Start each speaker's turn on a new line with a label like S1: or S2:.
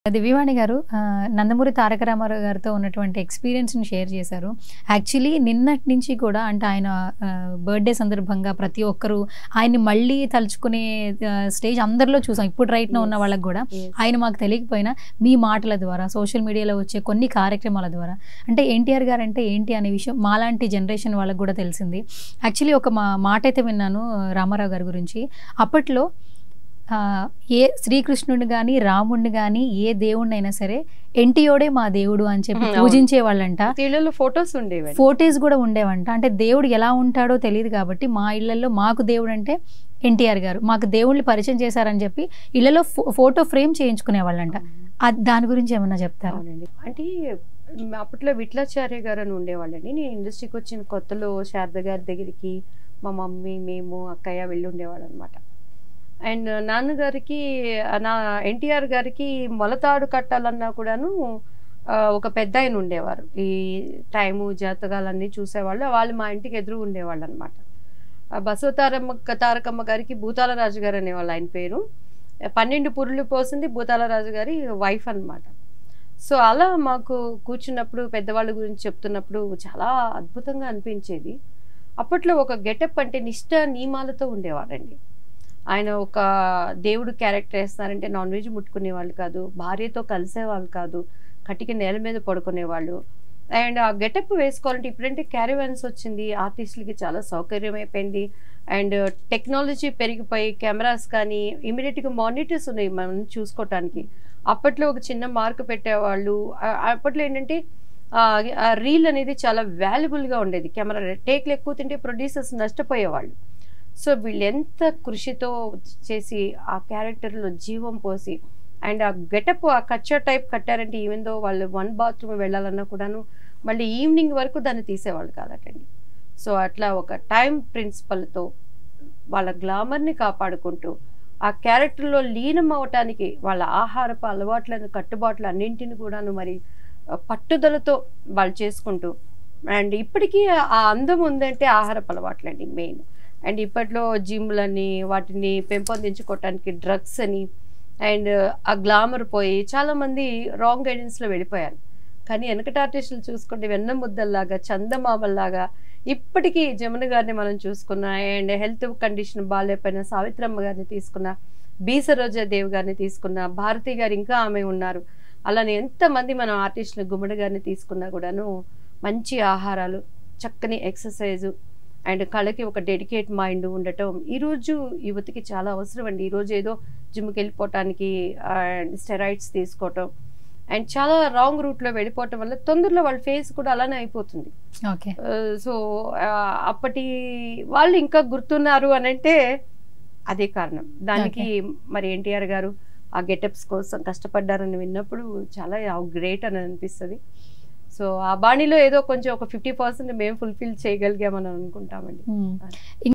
S1: దివ్యవాణి గారు ఆ, నందమూరి తారక రామారావు గారితో ఉన్నటువంటి ఎక్స్పీరియన్స్ని షేర్ చేశారు యాక్చువల్లీ నిన్నటి నుంచి కూడా అంటే ఆయన బర్త్డే సందర్భంగా ప్రతి ఒక్కరూ ఆయన్ని మళ్ళీ తలుచుకునే స్టేజ్ అందరిలో చూసాం ఇప్పుడు రైట్ ఉన్న
S2: Yes.
S1: వాళ్ళకి కూడా
S2: Yes.
S1: ఆయన మాకు తెలియకపోయినా మీ మాటల ద్వారా సోషల్ మీడియాలో వచ్చే కొన్ని కార్యక్రమాల ద్వారా అంటే ఎన్టీఆర్ గారు అంటే ఏంటి అనే విషయం మాలాంటి జనరేషన్ వాళ్ళకి కూడా తెలిసింది యాక్చువల్లీ ఒక మా మాట అయితే విన్నాను రామారావు గారి గురించి అప్పట్లో ఆ, ఏ శ్రీకృష్ణుడిని కానీ రాముడిని కానీ ఏ దేవుడినైనా సరే ఎన్టీఓడే మా దేవుడు అని చెప్పి
S2: అవును.
S1: పూజించే వాళ్ళంట
S2: ఇళ్ళలో ఫొటోస్ ఉండేవి
S1: ఫోటోస్ కూడా ఉండేవంట అంటే దేవుడు ఎలా ఉంటాడో తెలియదు కాబట్టి మా ఇళ్లలో మాకు దేవుడు అంటే ఎన్టీఆర్ గారు మాకు దేవుళ్ళని పరిచయం చేశారని చెప్పి ఇళ్లలో ఫోటో ఫ్రేమ్ చేయించుకునే వాళ్ళంట అది దాని గురించి ఏమన్నా చెప్తారా
S2: అవునండి అంటే మ్, అప్పట్లో విట్లాచార్య గారు అని ఉండేవాళ్ళండి నేను ఇండస్ట్రీకి వచ్చిన కొత్తలో శారద గారి దగ్గరికి మా మమ్మీ మేము అక్కయ్య వెళ్ళి ఉండేవాళ్ళు అనమాట అండ్ నాన్నగారికి ఆ, నా ఎన్టీఆర్ గారికి మొలతాడు కట్టాలన్నా కూడాను ఆ, ఒక పెద్ద ఆయన ఉండేవారు ఈ టైము జాతకాలన్నీ చూసేవాళ్ళు వాళ్ళు మా ఇంటికి ఎదురు ఉండేవాళ్ళు అనమాట బసవతారమ్మ తారకమ్మ గారికి భూతాల రాజు గారు అనేవాళ్ళు ఆయన పేరు పన్నెండు పురులు పోసింది భూతాల రాజు గారి వైఫ్ అన్నమాట సో అలా మాకు కూర్చున్నప్పుడు పెద్దవాళ్ళ గురించి చెప్తున్నప్పుడు చాలా అద్భుతంగా అనిపించేది అప్పట్లో ఒక గెటప్ అంటే నిష్ట నియమాలతో ఉండేవారండి ఆయన ఒక దేవుడు క్యారెక్టర్ వేస్తున్నారంటే నాన్ వెజ్ ముట్టుకునే వాళ్ళు కాదు భార్యతో కలిసేవాళ్ళు కాదు కటిక నేల మీద పడుకునేవాళ్ళు అండ్ ఆ గెటప్ వేసుకోవాలంటే ఇప్పుడంటే క్యారీవాన్స్ వచ్చింది ఆర్టిస్టులకి చాలా సౌకర్యం అయిపోయింది అండ్ టెక్నాలజీ పెరిగిపోయి కెమెరాస్ కానీ ఇమీడియట్గా మానిటర్స్ ఉన్నాయి మనం చూసుకోవటానికి అప్పట్లో ఒక చిన్న మార్క్ పెట్టేవాళ్ళు ఆ- అప్పట్లో ఏంటంటే ఆ రీల్ అనేది చాలా వాల్యుబుల్గా ఉండేది కెమెరా టేక్లు ఎక్కువ తింటే ప్రొడ్యూసర్స్ నష్టపోయేవాళ్ళు సో వీళ్ళు ఎంత కృషితో చేసి ఆ క్యారెక్టర్లో జీవం పోసి అండ్ ఆ గెటప్ ఆ కచ్చా టైప్ కట్టారంటే ఈవెన్ దో వాళ్ళు వన్ బాత్రూమ్ వెళ్ళాలన్నా కూడాను మళ్ళీ ఈవినింగ్ వరకు దాన్ని తీసేవాళ్ళు కాదటండి సో అట్లా ఒక టైం ప్రిన్సిపల్తో వాళ్ళ గ్లామర్ని కాపాడుకుంటూ ఆ క్యారెక్టర్లో లీనం అవటానికి వాళ్ళ ఆహారపు అలవాట్లను కట్టుబాట్లు అన్నింటిని కూడాను మరి ఆ, పట్టుదలతో వాళ్ళు చేసుకుంటూ అండ్ ఇప్పటికీ ఆ అందం ఉందంటే ఆహారపు అలవాట్లండి మెయిన్ అండ్ ఇప్పట్లో జిమ్లని వాటిని పెంపొందించుకోవటానికి డ్రగ్స్ అని అండ్ ఆ గ్లామర్ పోయి చాలామంది రాంగ్ గైడెన్స్లో వెళ్ళిపోయారు కానీ వెనకటి ఆర్టిస్టులు చూసుకుంటే వెన్న ముద్దల్లాగా చందమామల్లాగా ఇప్పటికీ జమున గారిని మనం చూసుకున్న అండ్ హెల్త్ కండిషన్ బాగాలేకపోయిన సావిత్రమ్మ గారిని తీసుకున్న బి సరోజా దేవ్ గారిని తీసుకున్న భారతి గారు ఇంకా ఆమె ఉన్నారు అలానే ఎంతమంది మనం ఆర్టిస్టులు గుమ్మడి గారిని తీసుకున్నా కూడాను మంచి ఆహారాలు చక్కని ఎక్సర్సైజు అండ్ కళకి ఒక డెడికేట్ మైండ్ ఉండటం ఈరోజు యువతికి చాలా అవసరం అండి ఈరోజు ఏదో జిమ్కి వెళ్ళిపోవటానికి స్టెరాయిడ్స్ తీసుకోవటం అండ్ చాలా రాంగ్ రూట్లో వెళ్ళిపోవటం వల్ల తొందరలో వాళ్ళ ఫేస్ కూడా అలానే అయిపోతుంది
S1: ఓకే
S2: సో అప్పటి వాళ్ళు ఇంకా గుర్తున్నారు అని అంటే అదే కారణం దానికి మరి ఎన్టీఆర్ గారు ఆ గెటప్స్ కోసం కష్టపడ్డారని విన్నప్పుడు చాలా గ్రేట్ అని అనిపిస్తుంది సో ఆ బాణిలో ఏదో కొంచెం ఒక ఫిఫ్టీ పర్సెంట్ మేము ఫుల్ఫిల్ చేయగలిగామని అనుకుంటామండి
S1: ఉమ్.